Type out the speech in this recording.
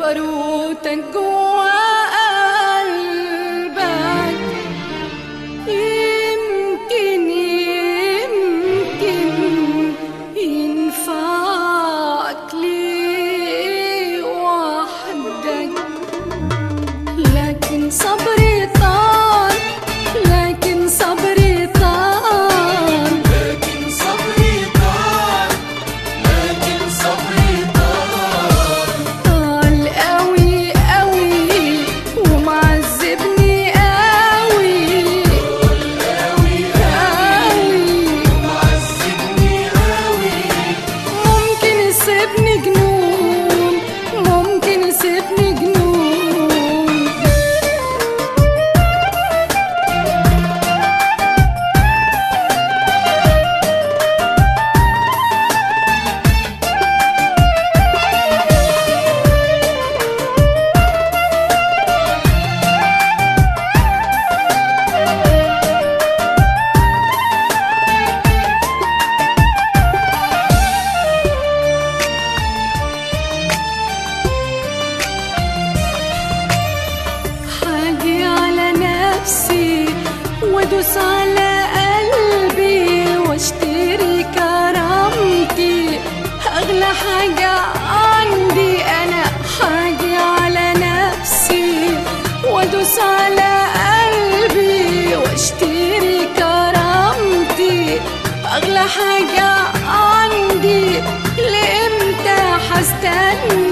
جبروتك جوا قلبك يمكن يمكن ينفعك ليه وحدك لكن صبري طال لكن صبري طال لكن صبري طال لكن صبري طال طال قوي قوي ومعذبني قوي قوي قوي معذبني قوي ممكن يسيبني جنون ممكن يسيبني جنون حاجي على نفسي وادوس على قلبي واشتري كرامتي اغلى حاجة عندي انا حاجي على نفسي وادوس على قلبي واشتري كرامتي اغلى حاجة عندي لامتى هستنى